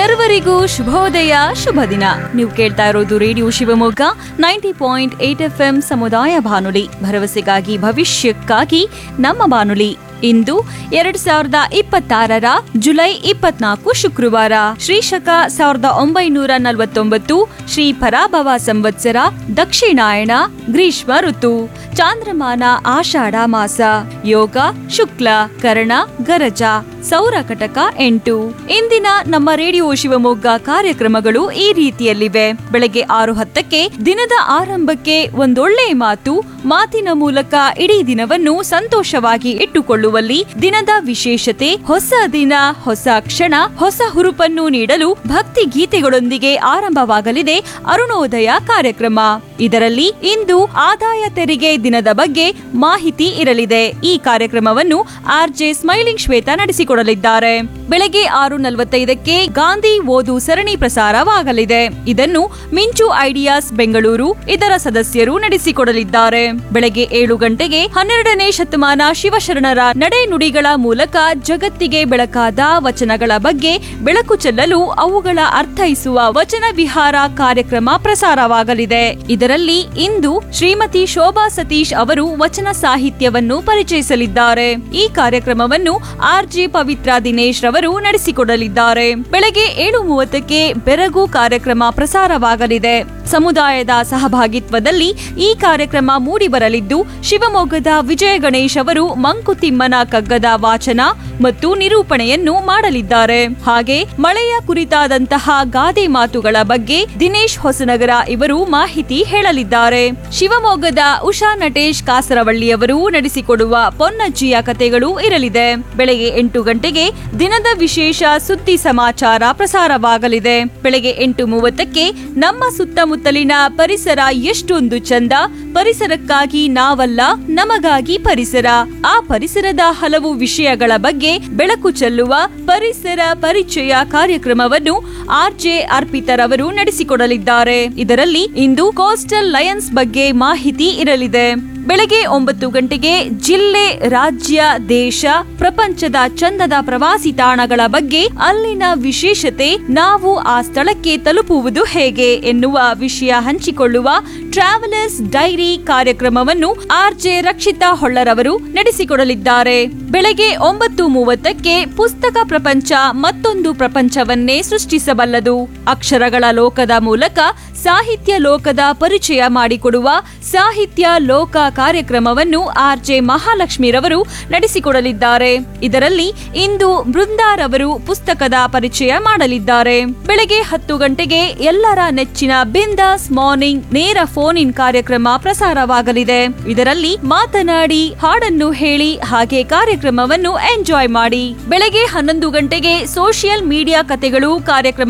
ಸರ್ವರಿಗೂ ಶುಭೋದಯ ಶುಭ ದಿನ ನೀವು ಕೇಳ್ತಾ ಇರೋದು radio Shivamogga ninety point eight F M ಸಮುದಾಯ ಬಾನುಲಿ ಭರವಸೆಗಾಗಿ ಭವಿಷ್ಯಕ್ಕಾಗಿ ನಮ್ಮ ಬಾನುಲಿ ಇಂದು ಎರಡ್ ಸಾವಿರದ ಇಪ್ಪತ್ತಾರರ ಜುಲೈ ಇಪ್ಪತ್ನಾಲ್ಕು ಶುಕ್ರವಾರ ಶ್ರೀಶಕ ಸಾವಿರದ ಒಂಬೈನೂರ ನಲವತ್ತೊಂಬತ್ತು ಶ್ರೀ ಪರಾಭವ ಸಂವತ್ಸರ ದಕ್ಷಿಣಾಯಣ ಗ್ರೀಷ್ಮ ಋತು ಚಾಂದ್ರಮಾನ ಆಷಾಢ ಮಾಸ ಯೋಗ ಶುಕ್ಲ ಕರ್ಣ ಗರಜ ಸೌರ ಕಟಕ ಎಂಟು ಇಂದಿನ ನಮ್ಮ ರೇಡಿಯೋ ಶಿವಮೊಗ್ಗ ಕಾರ್ಯಕ್ರಮಗಳು ಈ ರೀತಿಯಲ್ಲಿವೆ ಬೆಳಗ್ಗೆ ಆರು ಹತ್ತಕ್ಕೆ ದಿನದ ಆರಂಭಕ್ಕೆ ಒಂದೊಳ್ಳೆ ಮಾತು ಮಾತಿನ ಮೂಲಕ ಇಡೀ ದಿನವನ್ನು ಸಂತೋಷವಾಗಿ ಇಟ್ಟುಕೊಳ್ಳುವಲ್ಲಿ ದಿನದ ವಿಶೇಷತೆ ಹೊಸ ದಿನ ಹೊಸ ಕ್ಷಣ ಹೊಸ ಹುರುಪನ್ನು ನೀಡಲು ಭಕ್ತಿ ಗೀತೆಗಳೊಂದಿಗೆ ಆರಂಭವಾಗಲಿದೆ ಅರುಣೋದಯ ಕಾರ್ಯಕ್ರಮ ಇದರಲ್ಲಿ ಇಂದು ಆದಾಯ ತೆರಿಗೆ ದಿನದ ಬಗ್ಗೆ ಮಾಹಿತಿ ಇರಲಿದೆ ಈ ಕಾರ್ಯಕ್ರಮವನ್ನು ಆರ್ಜೆ ಸ್ಮೈಲಿಂಗ್ ಶ್ವೇತಾ ನಡೆಸಿಕೊಡಲಿದ್ದಾರೆ ಬೆಳಗ್ಗೆ ಆರು ನಲವತ್ತೈದಕ್ಕೆ ಗಾಂಧಿ ಓದು ಸರಣಿ ಪ್ರಸಾರವಾಗಲಿದೆ ಇದನ್ನು ಮಿಂಚು ಐಡಿಯಾಸ್ ಬೆಂಗಳೂರು ಇದರ ಸದಸ್ಯರು ನಡೆಸಿಕೊಡಲಿದ್ದಾರೆ ಬೆಳಗ್ಗೆ ಏಳು ಗಂಟೆಗೆ ಹನ್ನೆರಡನೇ ಶತಮಾನ ಶಿವಶರಣರ ನಡೆ ನುಡಿಗಳ ಮೂಲಕ ಜಗತ್ತಿಗೆ ಬೆಳಕಾದ ವಚನಗಳ ಬಗ್ಗೆ ಬೆಳಕು ಚೆಲ್ಲಲು ಅವುಗಳ ಅರ್ಥೈಸುವ ವಚನ ವಿಹಾರ ಕಾರ್ಯಕ್ರಮ ಪ್ರಸಾರವಾಗಲಿದೆ ಇದರಲ್ಲಿ ಇಂದು ಶ್ರೀಮತಿ ಶೋಭಾ ಸತೀಶ್ ಅವರು ವಚನ ಸಾಹಿತ್ಯವನ್ನು ಪರಿಚಯಿಸಲಿದ್ದಾರೆ ಈ ಕಾರ್ಯಕ್ರಮವನ್ನು ಆರ್ಜೆ ಪವಿತ್ರ ದಿನೇಶ್ ರವರು ನಡೆಸಿಕೊಡಲಿದ್ದಾರೆ ಬೆಳಗ್ಗೆ ಏಳು ಮೂವತ್ತಕ್ಕೆ ಬೆರಗು ಕಾರ್ಯಕ್ರಮ ಪ್ರಸಾರವಾಗಲಿದೆ ಸಮುದಾಯದ ಸಹಭಾಗಿತ್ವದಲ್ಲಿ ಈ ಕಾರ್ಯಕ್ರಮ ಮೂಡಿಬರಲಿದ್ದು ಶಿವಮೊಗ್ಗದ ವಿಜಯ ಗಣೇಶ್ ಅವರು ಮಂಕುತಿಮ್ಮನ ಕಗ್ಗದ ವಾಚನ ಮತ್ತು ನಿರೂಪಣೆಯನ್ನು ಮಾಡಲಿದ್ದಾರೆ ಹಾಗೆ ಮಳೆಯ ಕುರಿತಾದಂತಹ ಗಾದೆ ಮಾತುಗಳ ಬಗ್ಗೆ ದಿನೇಶ್ ಹೊಸನಗರ ಇವರು ಮಾಹಿತಿ ಹೇಳಲಿದ್ದಾರೆ ಶಿವಮೊಗ್ಗದ ಉಷಾ ನಟೇಶ್ ಕಾಸರವಳ್ಳಿಯವರು ನಡೆಸಿಕೊಡುವ ಪೊನ್ನಜ್ಜಿಯ ಕತೆಗಳು ಇರಲಿದೆ ಬೆಳಗ್ಗೆ ಎಂಟು ಗಂಟೆಗೆ ದಿನದ ವಿಶೇಷ ಸುದ್ದಿ ಸಮಾಚಾರ ಪ್ರಸಾರವಾಗಲಿದೆ ಬೆಳಗ್ಗೆ ಎಂಟು ಮೂವತ್ತಕ್ಕೆ ನಮ್ಮ ಸುತ್ತಮುತ್ತಲಿನ ಪರಿಸರ ಎಷ್ಟೊಂದು ಚಂದ ಪರಿಸರಕ್ಕಾಗಿ ನಾವಲ್ಲ ನಮಗಾಗಿ ಪರಿಸರ ಆ ಪರಿಸರದ ಹಲವು ವಿಷಯಗಳ ಬಗ್ಗೆ ಬೆಳಕು ಚೆಲ್ಲುವ ಪರಿಸರ ಪರಿಚಯ ಕಾರ್ಯಕ್ರಮವನ್ನು ಆರ್ಜೆ ಅರ್ಪಿತರವರು ನಡೆಸಿಕೊಡಲಿದ್ದಾರೆ ಇದರಲ್ಲಿ ಇಂದು ಕೋಸ್ಟಲ್ ಲಯನ್ಸ್ ಬಗ್ಗೆ ಮಾಹಿತಿ ಇರಲಿದೆ ಬೆಳಗ್ಗೆ ಒಂಬತ್ತು ಗಂಟೆಗೆ ಜಿಲ್ಲೆ ರಾಜ್ಯ ದೇಶ ಪ್ರಪಂಚದ ಚಂದದ ಪ್ರವಾಸಿ ತಾಣಗಳ ಬಗ್ಗೆ ಅಲ್ಲಿನ ವಿಶೇಷತೆ ನಾವು ಆ ಸ್ಥಳಕ್ಕೆ ತಲುಪುವುದು ಹೇಗೆ ಎನ್ನುವ ವಿಷಯ ಹಂಚಿಕೊಳ್ಳುವ ಟ್ರಾವೆಲರ್ಸ್ ಡೈರಿ ಕಾರ್ಯಕ್ರಮವನ್ನು ಆರ್ಜೆ ರಕ್ಷಿತಾ ಹೊಳ್ಳರವರು ನಡೆಸಿಕೊಡಲಿದ್ದಾರೆ ಬೆಳಗ್ಗೆ ಒಂಬತ್ತು ಮೂವತ್ತಕ್ಕೆ ಪುಸ್ತಕ ಪ್ರಪಂಚ ಮತ್ತೊಂದು ಪ್ರಪಂಚವನ್ನೇ ಸೃಷ್ಟಿಸಬಲ್ಲದು ಅಕ್ಷರಗಳ ಲೋಕದ ಮೂಲಕ ಸಾಹಿತ್ಯ ಲೋಕದ ಪರಿಚಯ ಮಾಡಿಕೊಡುವ ಸಾಹಿತ್ಯ ಲೋಕ ಕಾರ್ಯಕ್ರಮವನ್ನು ಆರ್ಜೆ ಮಹಾಲಕ್ಷ್ಮಿರವರು ನಡೆಸಿಕೊಡಲಿದ್ದಾರೆ ಇದರಲ್ಲಿ ಇಂದು ಬೃಂದಾರವರು ಪುಸ್ತಕದ ಪರಿಚಯ ಮಾಡಲಿದ್ದಾರೆ ಬೆಳಗ್ಗೆ ಹತ್ತು ಗಂಟೆಗೆ ಎಲ್ಲರ ನೆಚ್ಚಿನ ಬಿಂದಾಸ್ ಮಾರ್ನಿಂಗ್ ನೇರ ಫೋನ್ ಇನ್ ಕಾರ್ಯಕ್ರಮ ಪ್ರಸಾರವಾಗಲಿದೆ ಇದರಲ್ಲಿ ಮಾತನಾಡಿ ಹಾಡನ್ನು ಹೇಳಿ ಹಾಗೆ ಕಾರ್ಯಕ್ರಮವನ್ನು ಎಂಜಾಯ್ ಮಾಡಿ ಬೆಳಗ್ಗೆ ಹನ್ನೊಂದು ಗಂಟೆಗೆ ಸೋಷಿಯಲ್ ಮೀಡಿಯಾ ಕತೆಗಳು ಕಾರ್ಯಕ್ರಮ